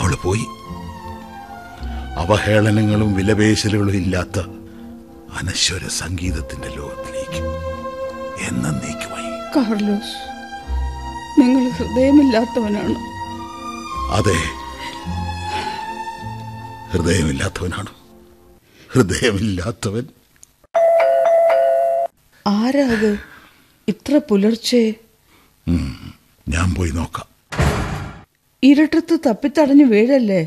അവള് പോയി അവഹേളനങ്ങളും വിലപേശലുകളും ഇല്ലാത്ത അനശ്വര സംഗീതത്തിന്റെ ലോകത്തിലേക്ക് എന്നേക്കുമായി കാർലോസ് നിങ്ങൾ ഹൃദയമില്ലാത്തവനാണ് അതെ ഹൃദയമില്ലാത്തവനാണ് ഹൃദയമില്ലാത്തവൻ ആരാ അത് ഇത്ര പുലർച്ചെ ഞാൻ പോയി നോക്കാം ഇരുട്ടത്ത് തപ്പിത്തടഞ്ഞു വീഴല്ലേ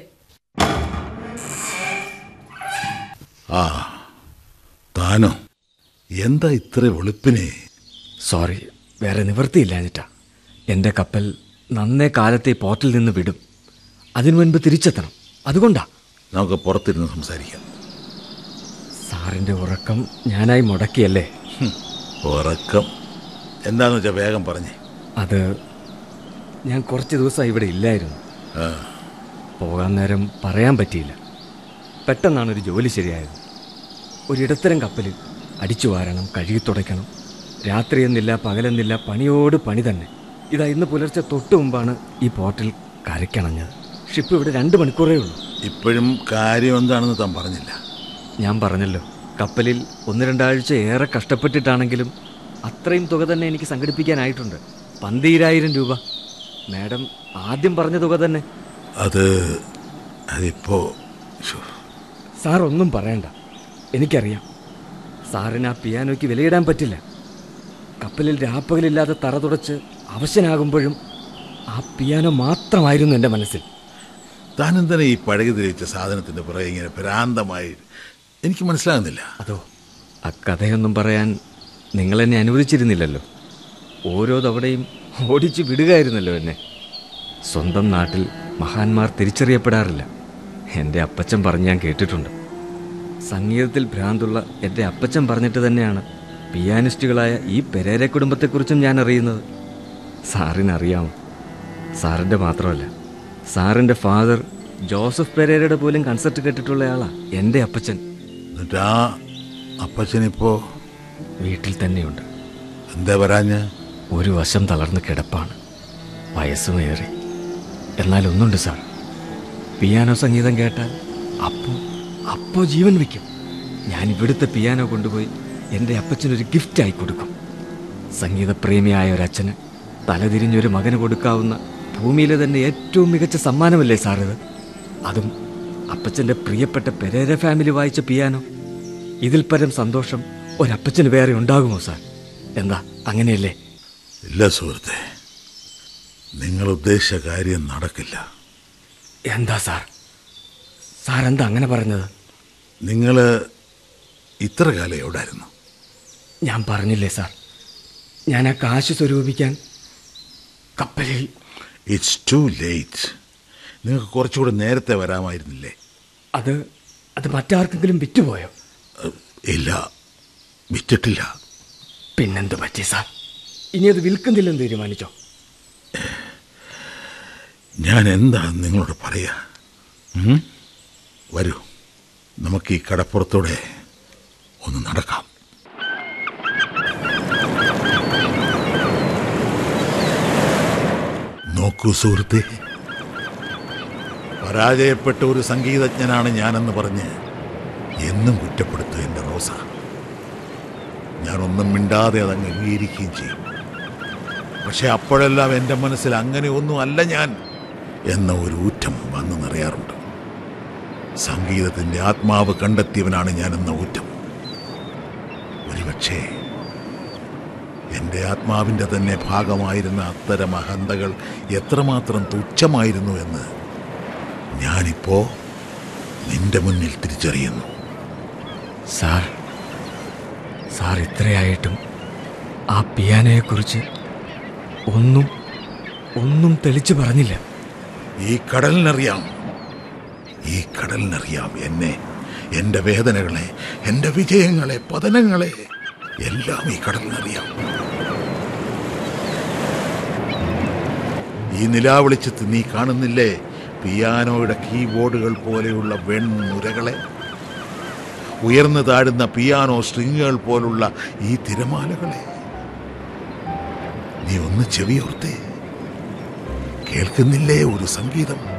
ആ താനോ എന്താ ഇത്ര വെളുപ്പിനെ സോറി വേറെ നിവൃത്തിയില്ലാഞ്ഞിട്ടാ എൻ്റെ കപ്പൽ നന്നേ കാലത്തെ പോർട്ടിൽ നിന്ന് വിടും അതിനു മുൻപ് തിരിച്ചെത്തണം അതുകൊണ്ടാ നമുക്ക് പുറത്തിരുന്ന് സംസാരിക്കാം സാറിൻ്റെ ഉറക്കം ഞാനായി മുടക്കിയല്ലേ ഹും, ഉറക്കം എന്താന്ന് വെച്ചാ വേഗം പറഞ്ഞേ അത് ഞാൻ കുറച്ച് ദിവസം ഇവിടെ ഇല്ലായിരുന്നു ആ, പോകാൻ നേരം പറയാൻ പറ്റിയില്ല പെട്ടെന്നാണ് ഒരു ജോലി ശരിയായത് ഒരിടത്തരം കപ്പലിൽ അടിച്ചു വാരണം കഴുകി തുടയ്ക്കണം രാത്രിയെന്നില്ല പകലെന്നില്ല പണിയോട് പണി തന്നെ ഇതാ ഇന്ന് പുലർച്ചെ തൊട്ട് മുമ്പാണ് ഈ പോർട്ടിൽ കരയ്ക്കണഞ്ഞത് ഷിപ്പ് ഇവിടെ രണ്ട് മണിക്കൂറേ ഉള്ളൂ ഇപ്പോഴും കാര്യം എന്താണെന്ന് താൻ പറഞ്ഞില്ല ഞാൻ പറഞ്ഞല്ലോ കപ്പലിൽ ഒന്ന് രണ്ടാഴ്ച ഏറെ കഷ്ടപ്പെട്ടിട്ടാണെങ്കിലും അത്രയും തുക തന്നെ എനിക്ക് സംഘടിപ്പിക്കാനായിട്ടുണ്ട് പന്തീരായിരം രൂപ മാഡം ആദ്യം പറഞ്ഞ തുക തന്നെ അത് അതിപ്പോ ശ്ശോ, സാർ ഒന്നും പറയണ്ട എനിക്കറിയാം സാറിന് ആ പിയാനോയ്ക്ക് വിലയിടാൻ പറ്റില്ല കപ്പലിൽ രാപ്പകലില്ലാതെ തറ തുടച്ച് അവശനാകുമ്പോഴും ആ പിയാനോ മാത്രമായിരുന്നു എൻ്റെ മനസ്സിൽ താൻ എന്തിനാ ഈ പഴകി വെച്ച സാധനത്തിന്റെ പുറകെ ഇങ്ങനെ ഭ്രാന്തമായി എനിക്ക് മനസ്സിലാകുന്നില്ല അതോ ആ കഥയൊന്നും പറയാൻ നിങ്ങൾ എന്നെ അനുവദിച്ചിരുന്നില്ലല്ലോ ഓരോ തവണയും ഓടിച്ചു വിടുകയായിരുന്നല്ലോ എന്നെ സ്വന്തം നാട്ടിൽ മഹാന്മാർ തിരിച്ചറിയപ്പെടാറില്ല എൻ്റെ അപ്പച്ചൻ പറഞ്ഞ് ഞാൻ കേട്ടിട്ടുണ്ട് സംഗീതത്തിൽ ഭ്രാന്തുള്ള എൻ്റെ അപ്പച്ചൻ പറഞ്ഞിട്ട് തന്നെയാണ് പിയാനിസ്റ്റുകളായ ഈ പെരേര കുടുംബത്തെക്കുറിച്ചും ഞാൻ അറിയുന്നത് സാറിനറിയാമോ സാറിൻ്റെ മാത്രമല്ല സാറിൻ്റെ ഫാദർ ജോസഫ് പെരേരയുടെ പോലും കൺസെർട്ട് കേട്ടിട്ടുള്ള ആളാ എൻ്റെ അപ്പച്ചൻ എന്നിട്ട് ആ അപ്പച്ചനിപ്പോ വീട്ടിൽ തന്നെയുണ്ട് എന്താ വരാഞ്ഞ് ഒരു വശം തളർന്ന് കിടപ്പാണ് വയസ്സുമേറി എന്നാൽ ഒന്നുണ്ട് സാർ പിയാനോ സംഗീതം കേട്ടാൽ അപ്പോൾ അപ്പോൾ ജീവൻ വയ്ക്കും ഞാൻ ഇവിടുത്തെ പിയാനോ കൊണ്ടുപോയി എൻ്റെ അപ്പച്ചനൊരു ഗിഫ്റ്റായി കൊടുക്കും സംഗീതപ്രേമിയായ ഒരച്ഛന് തലതിരിഞ്ഞൊരു മകന് കൊടുക്കാവുന്ന ഭൂമിയിലെ തന്നെ ഏറ്റവും മികച്ച സമ്മാനമല്ലേ സാർ ഇത് അതും അപ്പച്ചൻ്റെ പ്രിയപ്പെട്ട പെരേര ഫാമിലി വായിച്ച പിയാനോ ഇതിൽ പരം സന്തോഷം ഒരപ്പച്ചന് വേറെ ഉണ്ടാകുമോ സാർ എന്താ അങ്ങനെയല്ലേ ഇല്ല സുഹൃത്തെ നിങ്ങൾ ഉദ്ദേശിച്ച കാര്യം നടക്കില്ല എന്താ സാർ സാർ എന്താ അങ്ങനെ പറഞ്ഞത് നിങ്ങൾ ഇത്ര കാലം എവിടായിരുന്നു ഞാൻ പറഞ്ഞില്ലേ സാർ ഞാൻ ആ കാശ് സ്വരൂപിക്കാൻ കപ്പലിൽ ഇറ്റ്സ് ടു ലേറ്റ് നിങ്ങൾക്ക് കുറച്ചുകൂടെ നേരത്തെ വരാമായിരുന്നില്ലേ അത് അത് മറ്റാർക്കെങ്കിലും വിറ്റുപോയോ അഹ്, ഇല്ല വിറ്റിട്ടില്ല പിന്നെന്ത് പറ്റി സാർ ഇനി അത് വിൽക്കുന്നില്ലെന്ന് തീരുമാനിച്ചോ ഞാൻ എന്താ നിങ്ങളോട് പറയാ ഉം? വരൂ നമുക്ക് ഈ കടപ്പുറത്തൂടെ ഒന്ന് നടക്കാം നോക്കൂ സുഹൃത്തെ പരാജയപ്പെട്ട ഒരു സംഗീതജ്ഞനാണ് ഞാനെന്ന് പറഞ്ഞ് എന്നും കുറ്റപ്പെടുത്തും എൻ്റെ റോസ ഞാനൊന്നും മിണ്ടാതെ അതങ്ങ് അംഗീകരിക്കുകയും ചെയ്യും പക്ഷെ അപ്പോഴെല്ലാം എൻ്റെ മനസ്സിൽ അങ്ങനെ ഒന്നും അല്ല ഞാൻ എന്ന ഒരു ഊറ്റം വന്നു നിറയാറുണ്ട് സംഗീതത്തിൻ്റെ ആത്മാവ് കണ്ടെത്തിയവനാണ് ഞാൻ എന്ന ഊറ്റം ഒരുപക്ഷേ എൻ്റെ ആത്മാവിൻ്റെ തന്നെ ഭാഗമായിരുന്ന അത്തരം അഹന്തകൾ എത്രമാത്രം തുച്ഛമായിരുന്നു എന്ന് ഞാനിപ്പോ നിന്റെ മുന്നിൽ തിരിച്ചറിയുന്നു സാർ സാർ ഇത്രയായിട്ടും ആ പിയാനോയെക്കുറിച്ച് ഒന്നും ഒന്നും തെളിച്ചു പറഞ്ഞില്ല ഈ കടലിനറിയാം ഈ കടലിനറിയാം എന്നെ എൻ്റെ വേദനകളെ എൻ്റെ വിജയങ്ങളെ പതനങ്ങളെ എല്ലാം ഈ കടലിനറിയാം ഈ നിലാവെളിച്ചത്ത് നീ കാണുന്നില്ലേ പിയാനോയുടെ കീബോർഡുകൾ പോലെയുള്ള വെൺനുരകളെ ഉയർന്നു താഴുന്ന പിയാനോ സ്ട്രിങ്ങുകൾ പോലുള്ള ഈ തിരമാലകളെ നീ ഒന്ന് ചെവിയോർത്തേ കേൾക്കുന്നില്ലേ ഒരു സംഗീതം